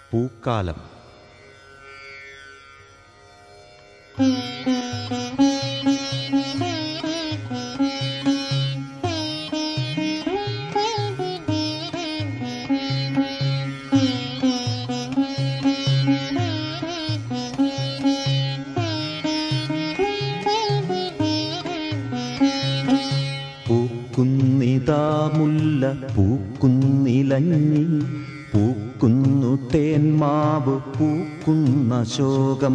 പൂക്കാലം പൂക്കുന്നിതാ മുല്ല പൂക്കുന്നിലഞ്ഞി പൂക്കുന്നു തേന്മാവ് പൂക്കുന്ന ശോകം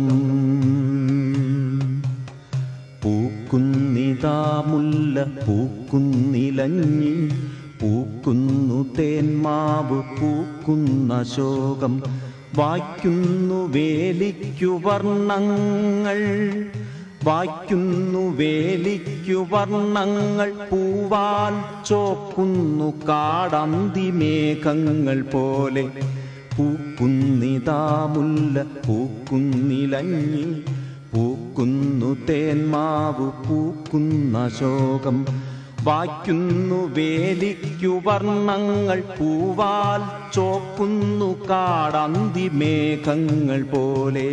പൂക്കുന്നിതാ മുല്ല പൂക്കുന്നിലഞ്ഞി പൂക്കുന്നു തേന്മാവ് പൂക്കുന്ന ശോകം വായ്ക്കുന്നു വേലിക്കു വർണ്ണങ്ങൾ വായ്ക്കുന്നു വേലിക്കു വർണ്ണങ്ങൾ പൂവാൽ ചോക്കുന്നു കാടന്തി മേഘങ്ങൾ പോലെ പൂക്കുന്നിതാ മുല്ല പൂക്കുന്നിലഞ്ഞി പൂക്കുന്നു തേന്മാവ് പൂക്കുന്ന ശോകം വായ്ക്കുന്നു വേലിക്കു വർണ്ണങ്ങൾ പൂവാൽ ചോക്കുന്നു കാടന്തി മേഘങ്ങൾ പോലെ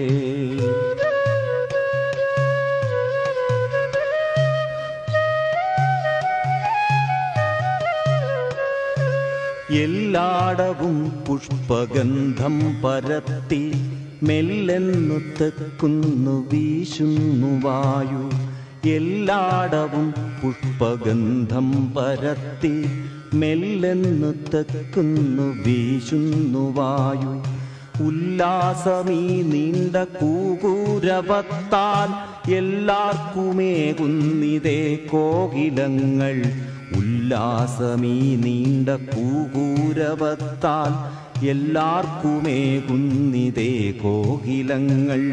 എല്ലാടവും പുഷ്പഗന്ധം പരത്തി മെല്ലെന്നു തെക്കുന്നു വീശുന്നു വായു എല്ലാടവും പുഷ്പഗന്ധം പരത്തി മെല്ലെന്നു തെക്കുന്നു വീശുന്നു വായു ഉല്ലാസമീ നീണ്ട കൂകൂരവത്താൽ എല്ലാവർക്കുമേകുന്നിതേ കോകിലങ്ങൾ ഉല്ലാസമീ നീണ്ട കൂകൂരവത്താൽ എല്ലാവർക്കുമേകുന്നിതേ കോകിലങ്ങൾ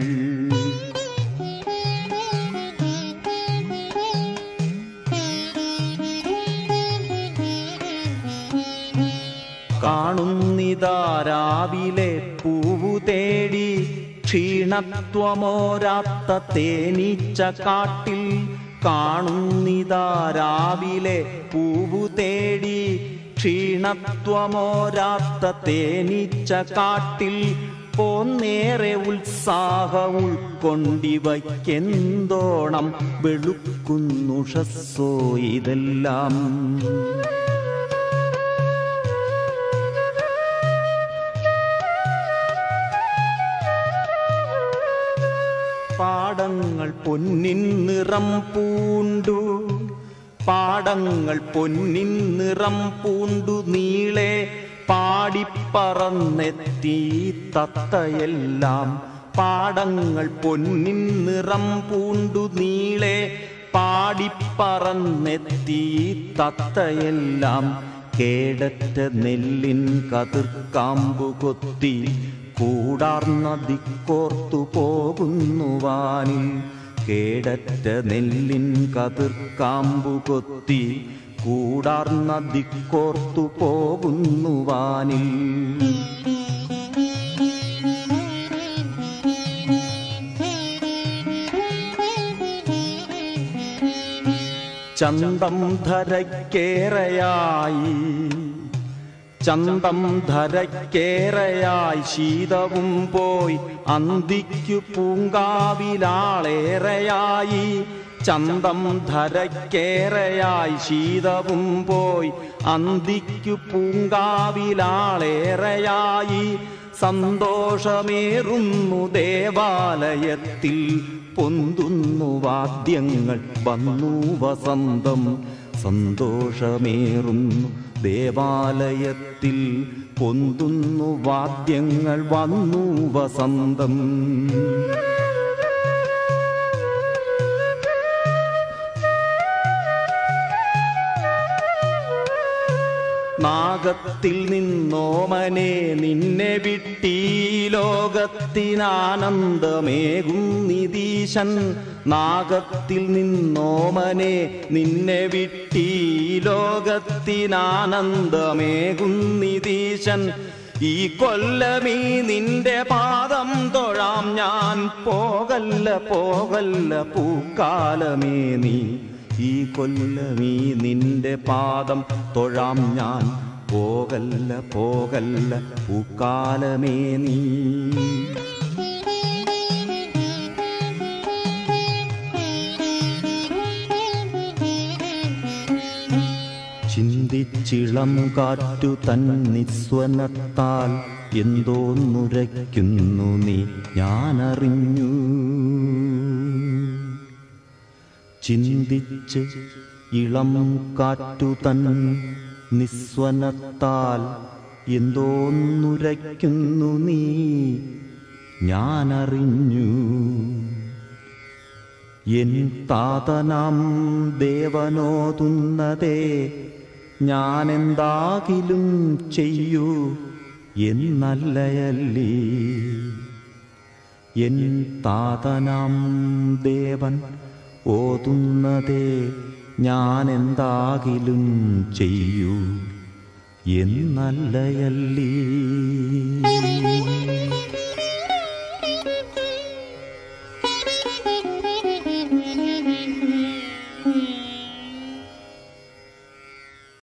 കാണുന്നിതാ രാവിലെ പൂവു തേടി ക്ഷീണത്വമോരാത്ത തേനീച്ച കാട്ടിൽ കാണുന്നിതാ രാവിലെ പൂവു തേടി ക്ഷീണത്വമോരാത്ത തേനീച്ച കാട്ടിൽ പോന്നേറെ ഉത്സാഹം ഉൾക്കൊണ്ടിവയ്ക്കെന്തോണം വെളുക്കുന്നുഷസ്സോ ഇതെല്ലാം പാടങ്ങൾ പൊന്നിൻ നിറം പൂണ്ടു പാടങ്ങൾ പൊന്നിൻ നിറം പൂണ്ടു നീളെ പാടിപ്പറന്നെത്തി തത്തയെല്ലാം പാടങ്ങൾ പൊന്നിൻ നിറം പൂണ്ടു നീളെ പാടിപ്പറന്നെത്തി തത്തയെല്ലാം കേടറ്റ നെല്ലിൻ കതിർക്കാമ്പു കൊത്തി കൂടാർന്ന ദിക്കോർത്തു പോകുന്നുവാനിൽ കേടറ്റ നെല്ലിൻ കതിർക്കാമ്പു കൊത്തി കൂടാർന്ന ദിക്കോർത്തു പോകുന്നുവാനിൽ ചന്തം ധരക്കേറയായി ചന്തം ധരക്കേറയായി ശീതവും പോയി അന്തിക്കു പൂങ്കാവിലാളേറെയായി ചന്തം ധരക്കേറയായി ശീതവും പോയി അന്തിക്കു പൂങ്കാവിലാളേറെയായി സന്തോഷമേറുന്നു ദേവാലയത്തിൽ പൊന്തുന്നു വാദ്യങ്ങൾ വന്നു വസന്തം സന്തോഷമേറുന്നു ദേവാലയത്തിൽ പൊന്തുന്നു വാദ്യങ്ങൾ വന്നു വസന്തം നാഗത്തിൽ നിന്നോമനെ നിന്നെ വിട്ടീ ലോകത്തിനാനന്ദമേകും നിതീശൻ നാഗത്തിൽ നിന്നോമനെ നിന്നെ വിട്ടീ ലോകത്തിനാനന്ദമേകും നിതീശൻ ഈ കൊല്ലമീ നിന്റെ പാദം തൊഴാം ഞാൻ പോകല്ല പോകല്ല പൂക്കാലമേ നീ ഈ കൊല്ലമീ നിന്റെ പാദം തൊഴാം ഞാൻ പോകല്ല പോകല്ല പൂക്കാലമേ നീ ചിന്തിച്ചിളം കാറ്റു തൻ നിസ്വനത്താൽ എന്തോന്നുരയ്ക്കുന്നു നീ ഞാനറിഞ്ഞു ചിന്തിച്ച് ഇളം കാറ്റു തൻ നിസ്വനത്താൽ എന്തോന്നുരയ്ക്കുന്നു നീ ഞാനറിഞ്ഞു എൻ താതനാം ദേവനോതുന്നതേ ഞാനെന്താകിലും ചെയ്യൂ എന്നല്ലയല്ലീ എൻ താതനാം ദേവൻ ഓതുന്നതേ ഞാനെന്താകിലും ചെയ്യൂ എന്നല്ലയല്ലീ